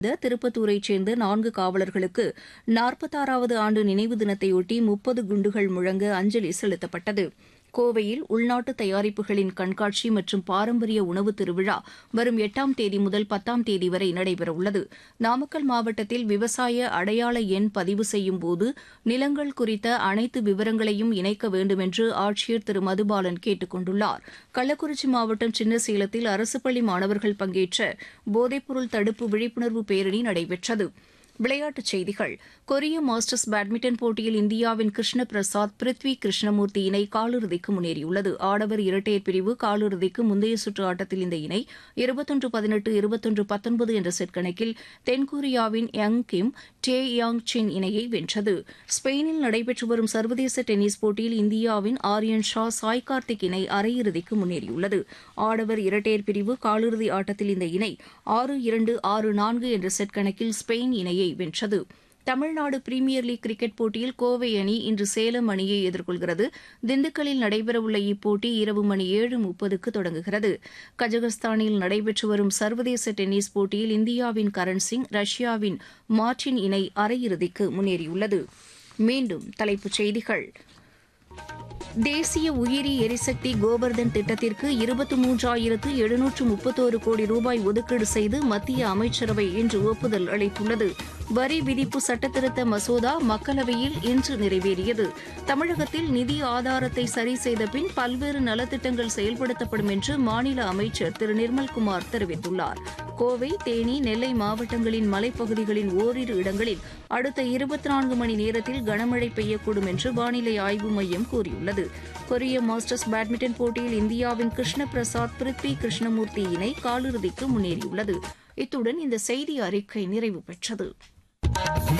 இந்த திருப்பத்தூரைச் சேர்ந்த நான்கு காவலர்களுக்கு நாற்பத்தாறாவது ஆண்டு நினைவு தினத்தையொட்டி முப்பது குண்டுகள் முழங்க அஞ்சலி செலுத்தப்பட்டது கோவையில் உள்நாட்டு தயாரிப்புகளின் கண்காட்சி மற்றும் பாரம்பரிய உணவு திருவிழா வரும் எட்டாம் தேதி முதல் பத்தாம் தேதி வரை நடைபெறவுள்ளது நாமக்கல் மாவட்டத்தில் விவசாய அடையாள எண் பதிவு செய்யும் போது நிலங்கள் குறித்த அனைத்து விவரங்களையும் இணைக்க வேண்டும் என்று ஆட்சியர் திரு மதுபாலன் கேட்டுக் கொண்டுள்ளார் கள்ளக்குறிச்சி மாவட்டம் சின்னசேலத்தில் அரசு பள்ளி மாணவர்கள் பங்கேற்ற போதைப்பொருள் தடுப்பு விழிப்புணர்வு பேரணி நடைபெற்றது விளையாட்டுச் செய்திகள் கொரிய மாஸ்டர்ஸ் பேட்மிண்டன் போட்டியில் இந்தியாவின் கிருஷ்ண பிரசாத் பிருத்வி கிருஷ்ணமூர்த்தி இணை காலிறுதிக்கு முன்னேறியுள்ளது ஆடவர் இரட்டையர் பிரிவு காலிறுதிக்கு முந்தைய சுற்று ஆட்டத்தில் இந்த இணை இருபத்தொன்று பதினெட்டு இருபத்தொன்று பத்தொன்பது என்ற செட் கணக்கில் தென்கொரியாவின் யங் கிம் டே யாங் சின் இணையை வென்றது ஸ்பெயினில் நடைபெற்று வரும் சர்வதேச டென்னிஸ் போட்டியில் இந்தியாவின் ஆரியன் ஷா சாய் கார்த்திக் இணை அரையிறுதிக்கு முன்னேறியுள்ளது ஆடவர் இரட்டையர் பிரிவு காலிறுதி ஆட்டத்தில் இந்த இணை ஆறு இரண்டு ஆறு நான்கு என்ற செட் கணக்கில் ஸ்பெயின் இணையை வென்றது தமிழ்நாடு பிரீமியர் லீக் கிரிக்கெட் போட்டியில் கோவை அணி இன்று சேலம் அணியை எதிர்கொள்கிறது திண்டுக்கல்லில் நடைபெறவுள்ள இப்போட்டி இரவு மணி ஏழு முப்பதுக்கு தொடங்குகிறது கஜகஸ்தானில் நடைபெற்று வரும் சர்வதேச டென்னிஸ் போட்டியில் இந்தியாவின் கரண் சிங் ரஷ்யாவின் மார்டின் இணை அரையிறுதிக்கு முன்னேறியுள்ளது மீண்டும் தலைப்புச் செய்திகள் தேசிய உயிரி எரிசக்தி கோபர்தன் திட்டத்திற்கு இருபத்தி மூன்றாயிரத்து எழுநூற்று முப்பத்தோரு கோடி ரூபாய் ஒதுக்கீடு செய்து மத்திய அமைச்சரவை இன்று ஒப்புதல் அளித்துள்ளது வரி விதிப்பு சட்டத்திருத்த மசோதா மக்களவையில் இன்று நிறைவேறியது தமிழகத்தில் நிதி ஆதாரத்தை சரி செய்த பின் பல்வேறு நலத்திட்டங்கள் செயல்படுத்தப்படும் என்று மாநில அமைச்சர் திரு நிர்மல்குமார் தெரிவித்துள்ளார் கோவை தேனி நெல்லை மாவட்டங்களின் மலைப்பகுதிகளின் ஓரிரு இடங்களில் அடுத்த இருபத்தி நான்கு மணி நேரத்தில் கனமழை பெய்யக்கூடும் என்று வானிலை ஆய்வு மையம் கூறியுள்ளது கொரிய மாஸ்டர்ஸ் பேட்மிண்டன் போட்டியில் இந்தியாவின் கிருஷ்ண பிரசாத் பிருத்வி கிருஷ்ணமூர்த்தி இணை காலிறுதிக்கு முன்னேறியுள்ளது இத்துடன் இந்த செய்தி அறிக்கை நிறைவு பெற்றது